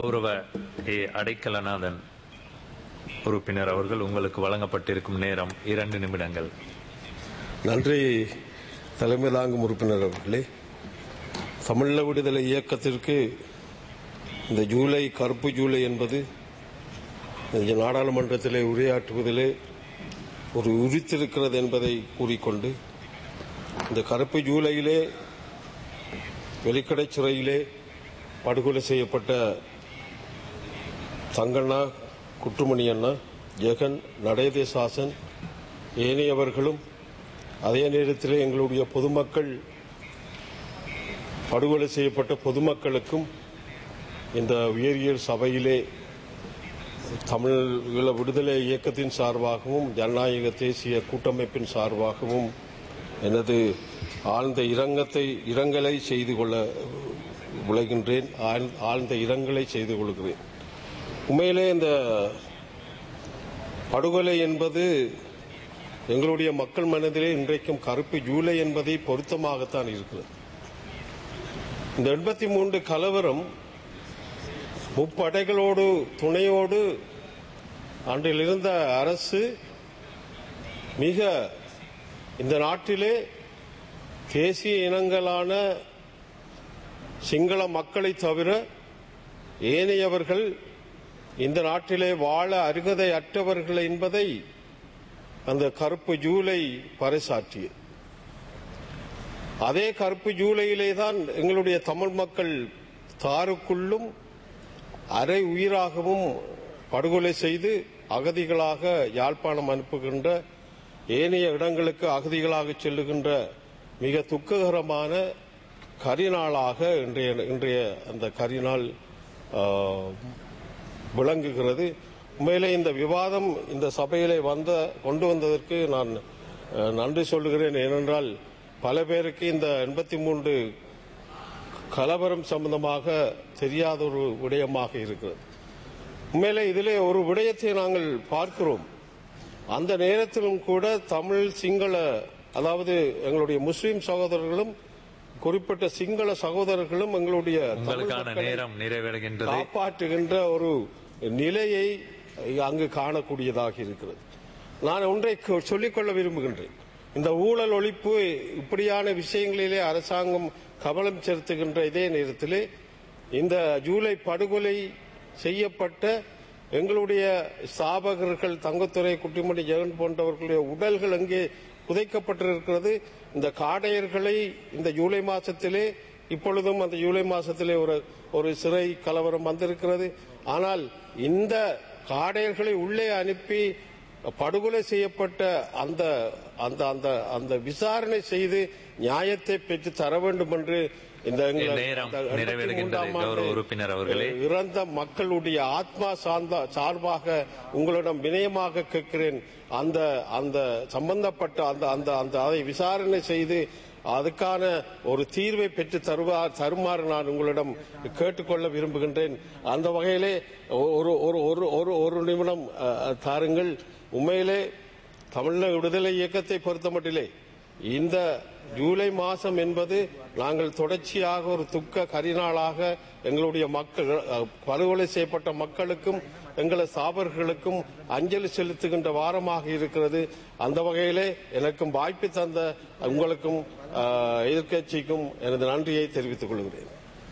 கௌரவ ஏ அடைக்கலநாதன் உறுப்பினர் அவர்கள் உங்களுக்கு வழங்கப்பட்டிருக்கும் நேரம் இரண்டு நிமிடங்கள் நன்றி தலைமை தாங்கும் உறுப்பினர் அவர்களே தமிழீழ விடுதலை இயக்கத்திற்கு இந்த ஜூலை கருப்பு ஜூலை என்பது இந்த நாடாளுமன்றத்திலே உரையாற்றுவதிலே ஒரு உரித்திருக்கிறது என்பதை கூறிக்கொண்டு இந்த கருப்பு ஜூலையிலே வெளிக்கடை சிறையிலே படுகொலை செய்யப்பட்ட தங்கண்ணா குற்றுமணி அண்ணா ஜெகன் நடேதேசாசன் ஏனையவர்களும் அதே நேரத்தில் எங்களுடைய பொதுமக்கள் படுகொலை செய்யப்பட்ட பொதுமக்களுக்கும் இந்த உயரியல் சபையிலே தமிழீழ விடுதலை இயக்கத்தின் சார்பாகவும் ஜனநாயக தேசிய கூட்டமைப்பின் சார்பாகவும் எனது ஆழ்ந்த இரங்கத்தை இரங்கலை செய்து கொள்ள விளைகின்றேன் ஆழ்- ஆழ்ந்த இரங்கலை செய்து கொள்கிறேன் உண்மையிலே இந்த படுகொலை என்பது எங்களுடைய மக்கள் மனதிலே இன்றைக்கும் கருப்பு ஜூலை என்பதை பொருத்தமாகத்தான் இருக்கிறது இந்த எண்பத்தி மூன்று கலவரம் முப்படைகளோடு துணையோடு அன்றில் இருந்த அரசு மிக இந்த நாட்டிலே தேசிய இனங்களான சிங்கள மக்களை தவிர ஏனையவர்கள் இந்த நாட்டிலே வாழ அருகதை அற்றவர்கள் என்பதை அந்த கருப்பு ஜூலை பறைசாற்றியது அதே கருப்பு ஜூலையிலே தான் எங்களுடைய தமிழ் மக்கள் தாருக்குள்ளும் அரை உயிராகவும் படுகொலை செய்து அகதிகளாக யாழ்ப்பாணம் அனுப்புகின்ற ஏனைய இடங்களுக்கு அகதிகளாக செல்லுகின்ற மிக துக்ககரமான கரிநாளாக இன்றைய இன்றைய அந்த கரிநாள் ஆ, விளங்குகிறது உண்மையிலே இந்த விவாதம் இந்த சபையிலே வந்த கொண்டு வந்ததற்கு நான் அஹ், நன்றி சொல்லுகிறேன் ஏனென்றால் பல பேருக்கு இந்த எண்பத்தி மூன்று கலவரம் சம்பந்தமாக தெரியாத ஒரு விடயமாக இருக்கிறது உண்மையிலே இதிலே ஒரு விடயத்தை நாங்கள் பார்க்கிறோம் அந்த நேரத்திலும் கூட தமிழ் சிங்கள அதாவது எங்களுடைய முஸ்லிம் சகோதரர்களும் குறிப்பிட்ட சிங்கள சகோதரர்களும் எங்களுடைய தமிழ் உங்களுக்கான மக்களை நேரம் நிறைவடைகின்றது காப்பாற்றுகின்ற ஒரு நிலையை அங்கு காணக்கூடியதாக இருக்கிறது நான் ஒன்றை கொ- சொல்லிக்கொள்ள விரும்புகின்றேன் இந்த ஊழல் ஒழிப்பு இப்படியான விஷயங்களிலே அரசாங்கம் கவனம் செலுத்துகின்ற இதே நேரத்திலே இந்த ஜூலை படுகொலை செய்யப்பட்ட எங்களுடைய ஸ்தாபகர்கள் தங்கத்துறை குட்டிமணி ஜெகன் போன்றவர்களுடைய உடல்கள் அங்கே புதைக்கப்பட்டிருக்கிறது இந்த காடையர்களை இந்த ஜூலை மாசத்திலே இப்பொழுதும் அந்த ஜூலை மாசத்திலே ஒரு ஒரு சிறை கலவரம் வந்திருக்கிறது ஆனால் இந்த காடையர்களை உள்ளே அனுப்பி படுகொலை செய்யப்பட்ட அந்த அந்த அந்த அந்த விசாரணை செய்து நியாயத்தை பெற்று தர வேண்டும் என்று இந்த எங்கள் நேரம் அந்த எண்பத்தி நிறைவடைகின்றது, மூன்றாம் ஆண்டு கௌரவ உறுப்பினர் அவர்களே. இறந்த மக்களுடைய ஆத்மா சார்ந்த சார்பாக உங்களிடம் வினயமாக கேட்கிறேன் அந்த அந்த சம்பந்தப்பட்ட அந்த அந்த அந்த அதை விசாரணை செய்து அதுக்கான ஒரு தீர்வை பெற்று தருவார் தருமாறு நான் உங்களிடம் கேட்டுக்கொள்ள விரும்புகின்றேன் அந்த வகையிலே ஒரு ஒரு ஒரு ஒரு ஒரு நிமிடம் அஹ், தாருங்கள் உண்மையிலே தமிழக விடுதலை இயக்கத்தை பொறுத்தமட்டிலே இந்த ஜூலை மாதம் என்பது நாங்கள் தொடர்ச்சியாக ஒரு துக்க கரிநாளாக எங்களுடைய மக்கள் அஹ், படுகொலை செய்யப்பட்ட மக்களுக்கும் எங்களது சாபர்களுக்கும் அஞ்சலி செலுத்துகின்ற வாரமாக இருக்கிறது அந்த வகையிலே எனக்கும் வாய்ப்பு தந்த உங்களுக்கும் அஹ், எதிர்க்கட்சிக்கும் எனது நன்றியை தெரிவித்துக் கொள்கிறேன்